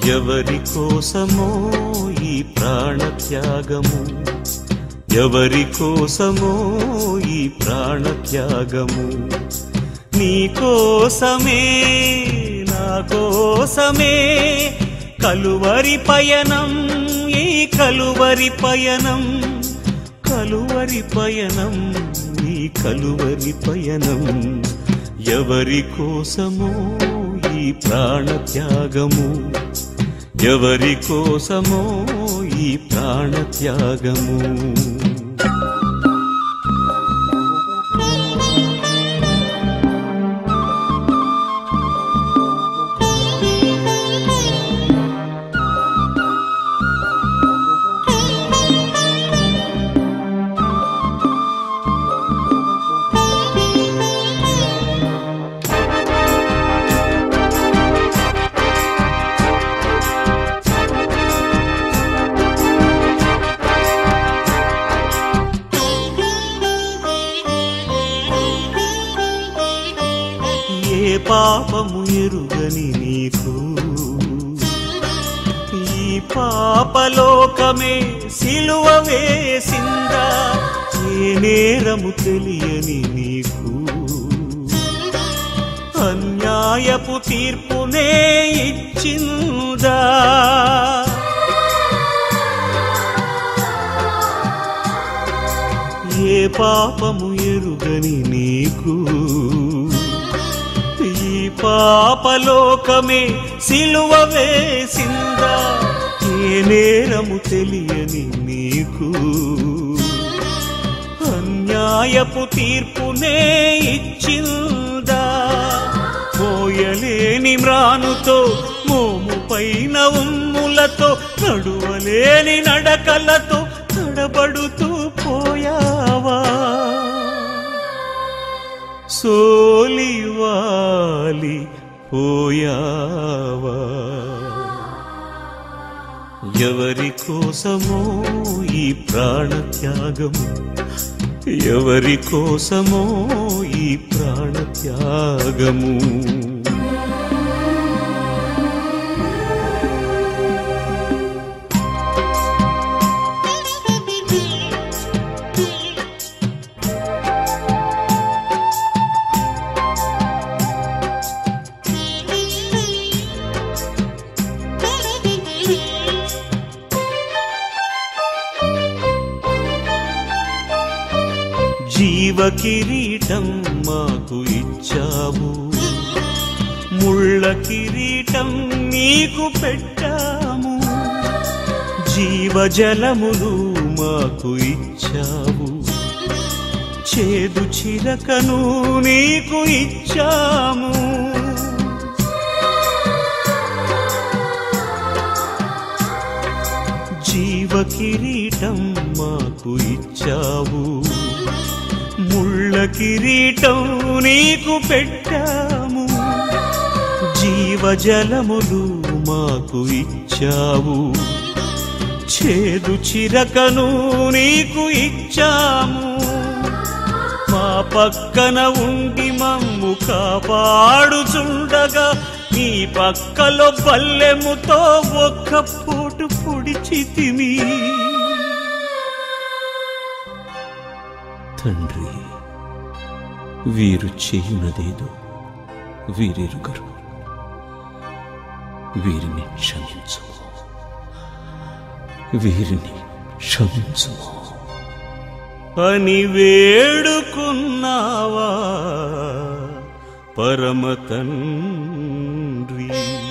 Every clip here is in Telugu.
ఎవరి కోసమో ఈ ప్రాణత్యాగము ఎవరి కోసమో ఈ ప్రాణత్యాగము నీ కోసమే నా కోసమే కలువరి పయనం ఈ కలువరి పయనం కలువరి పయనం ఈ కలువరి పయనం ఎవరి కోసమో ఈ ప్రాణత్యాగము ఎవరి కోసమో ఈ ప్రాణత్యాగము ఏ పాపము ఎరుగని నీకు ఈ పాపలోకమే సిలువ వేసిందా ఏ నేరము తెలియని నీకు అన్యాయపు తీర్పునే ఇచ్చిందా ఏ పాపము ఎరుగని నీకు ఈ పాపలోకమే సిలువ వేసిందా ఏ నేరము తెలియని నీకు అన్యాయపు తీర్పునే ఇచ్చిందా పోయలేని మ్రానుతో మోము పైన ఉమ్ములతో నడువలేని నడకలతో తడబడుతూ పోయావా సోలివాలి పోయావా ఎవరి కోసమో ఈ ప్రాణత్యాగము ఎవరి కోసమో ఈ ప్రాణత్యాగము జీవ కిరీటం మాకు ఇచ్చావు ముళ్ళ కిరీటం నీకు పెట్టాము జీవజలములు మాకు ఇచ్చావు చేదు చిలకను నీకు ఇచ్చాము జీవ కిరీటం మాకు ఇచ్చావు ముళ్ళ కిరీటం నీకు పెట్టాము జీవజలములు మాకు ఇచ్చావు చేదు చిరకను నీకు ఇచ్చాము మా పక్కన ఉండి మమ్ము కాపాడుచుండగా నీ పక్కలో పల్లెముతో ఒక్క పోటు పొడిచితిమి తండ్రి వీరు చేయునదేదో వీరెరుగరు వీరిని క్షమించు వీరిని క్షమించు అని వేడుకున్నావా పరమ తండ్రి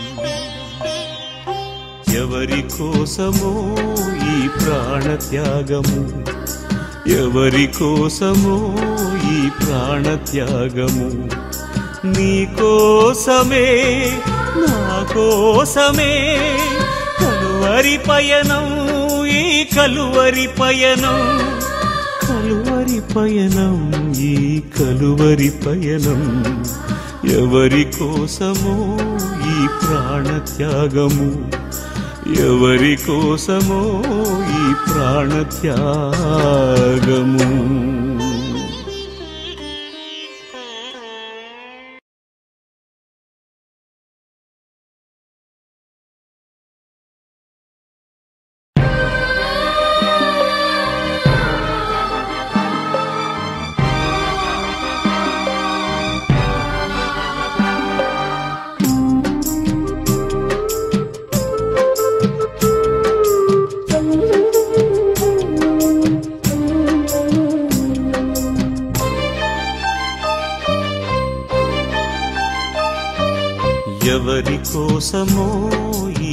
ఎవరి కోసమో ఈ ప్రాణత్యాగము ఎవరి కోసమో ఈ ప్రాణత్యాగము నీ కోసమే నా కోసమే కలువరి పయనం ఈ కలువరి పయనం కలువరి పయనం ఈ కలువరి పయనం ఎవరి కోసమో ఈ ప్రాణత్యాగము ఎవరి కోసమో ఈ ప్రాణత్యాగము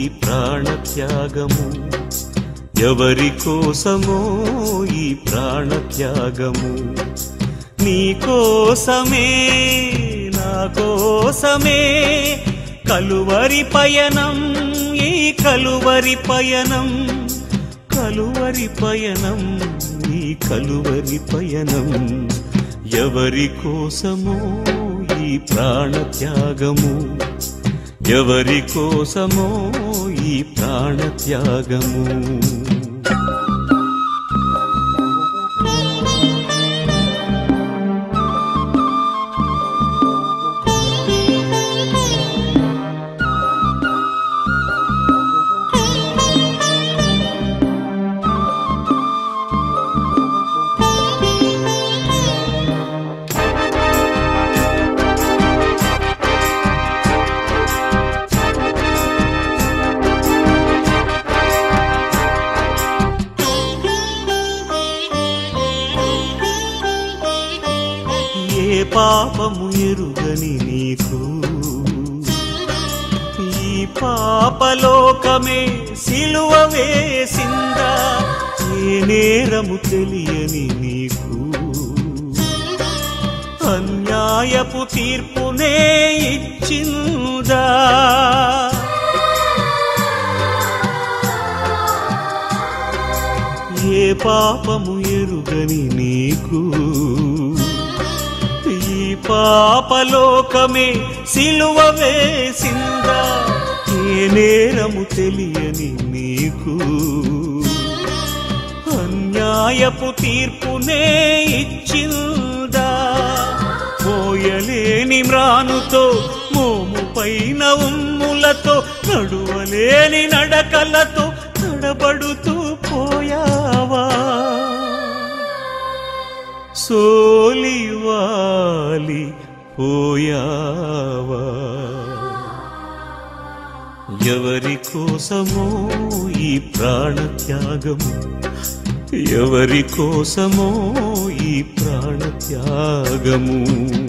ప్రాణత్యాగము ఎవరి కోసమో ఈ ప్రాణత్యాగము నీ కోసమే నా కోసమే కలువరి పయనం ఈ కలువరి పయనం కలువరి పయనం ఈ కలువరి పయనం ఎవరి కోసమో ఈ ప్రాణత్యాగము ఎవరి కోసమో ఈ ప్రాణత్యాగము ఏ పాపము ఎరుగని నీకు ఈ పాపలోకమే సిలువ వేసిందా ఏ నేరము తెలియని నీకు అన్యాయపు తీర్పునే ఇచ్చిందా ఏ పాపము ఎరుగని నీకు ఈ పాపలోకమే సిలువ వేసిందా ఏ నేరము తెలియని నీకు అన్యాయపు తీర్పునే ఇచ్చిందా మోయలేని మ్రానుతో మోము పైన ఉమ్ములతో నడువలేని నడకలతో తడబడుతూ పోయావా సోలివాలి పోయావా ఎవరి కోసమో ఈ ప్రాణత్యాగము ఎవరి కోసమో ఈ ప్రాణత్యాగము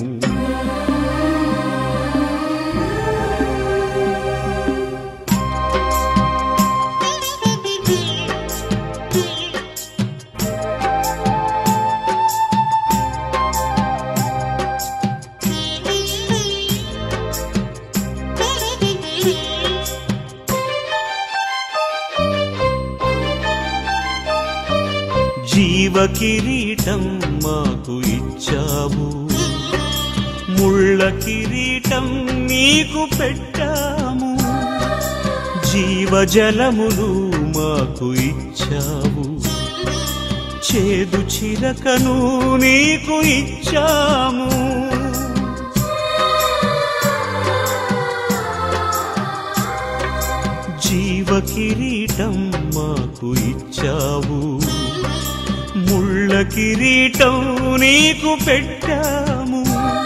జీవ కిరీటం మాకు ఇచ్చావు ముళ్ళ కిరీటం నీకు పెట్టాము జీవజలములు మాకు ఇచ్చావు చేదు చిరకను నీకు ఇచ్చాము జీవ కిరీటం మాకు ఇచ్చావు ముళ్ళ కిరీటం నీకు పెట్టాము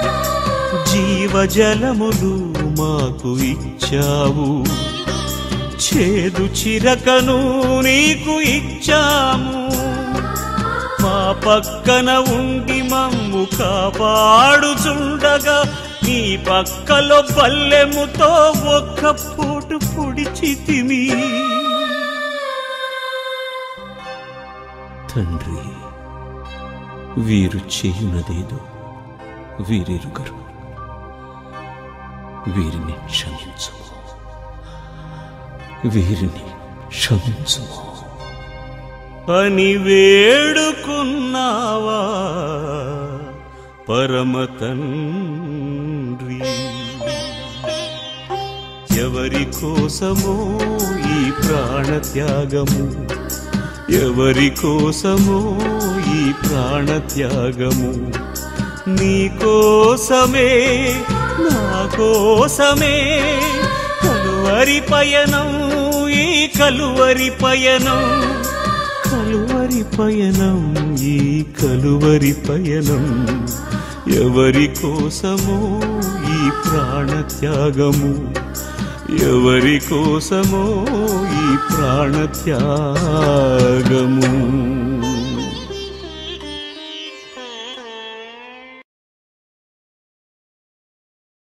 జీవజలములు మాకు ఇచ్చావు చేదు చిరకను నీకు ఇచ్చాము మా పక్కన ఉండి మమ్ము కాపాడుచుండగా నీ పక్కలో పల్లెముతో ఒక్క పూటు పొడిచితిమి తండ్రి వీరు చేయునదేదో వీరెరుగరు వీరిని క్షమించుము వీరిని క్షమించుము అని వేడుకున్నావా పరమ తండ్రి ఎవరి కోసమో ఈ ప్రాణత్యాగము ఎవరి కోసమో ఈ ప్రాణత్యాగము నీ కోసమే నా కోసమే కలువరి పయనం ఈ కలువరి పయనం కలువరి పయనం ఈ కలువరి పయనం ఎవరి కోసమో ఈ ప్రాణత్యాగము ఎవరి కోసమో ఈ ప్రాణత్యాగము